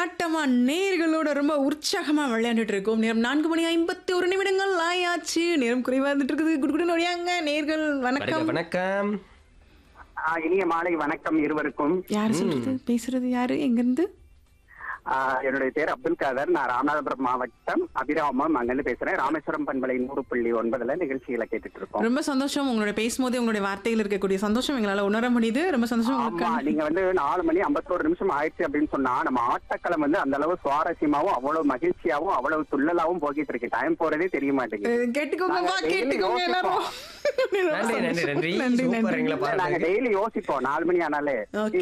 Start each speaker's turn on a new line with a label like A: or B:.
A: கொண்டாட்டமா நேர்களோட ரொம்ப உற்சாகமா விளையாண்டுட்டு இருக்கோம் நேரம் நான்கு மணி ஐம்பத்தி ஒரு நிமிடங்கள் ஆயாச்சு நேரம் குறைவா இருந்துட்டு இருக்குது குடுகுடு நொடியாங்க நேர்கள் வணக்கம்
B: வணக்கம்
C: ஆ, இனிய மாலை வணக்கம் இருவருக்கும்
A: யாரு சொல்றது பேசுறது யாரு எங்க இருந்து
C: ஆ, என்னுடைய பேர் அப்துல் காதர் நான் ராமநாதபுரம் மாவட்டம் அபிராமம் அங்கிருந்து பேசுறேன் ராமேஸ்வரம் பண்பலை நூறு புள்ளி ஒன்பதுல நிகழ்ச்சிகளை கேட்டுட்டு இருக்கோம்
A: ரொம்ப சந்தோஷம் உங்களோட பேசும்போதே உங்களுடைய வார்த்தையில் இருக்கக்கூடிய சந்தோஷம் எங்களால உணர முடியுது ரொம்ப சந்தோஷம்
C: ஆமா
A: உங்களுக்கு
C: நீங்க வந்து நாலு மணி ஐம்பத்தோரு நிமிஷம் ஆயிடுச்சு அப்படின்னு சொன்னா நம்ம ஆட்டக்களம் வந்து அந்த அளவு சுவாரஸ்யமாவும் அவ்வளவு மகிழ்ச்சியாவும் அவ்வளவு துள்ளலாவும் போகிட்டு இருக்கு டைம் போறதே தெரிய மாட்டேங்குது
A: அஹ், கேட்டுக்கோங்கப்பா
C: நாங்க daily
A: கேட்டுக்கோங்க எல்லாரும் ரொம்ப
B: நன்றி நன்றி
A: சந்தோஷம்.
B: நன்றி
A: நன்றி
B: சூப்பர்
A: நன்றி
B: எங்களை
C: நாங்க
B: பாருங்க
C: டெய்லி யோசிப்போம் நாலு மணி ஆனாலே
A: Okay.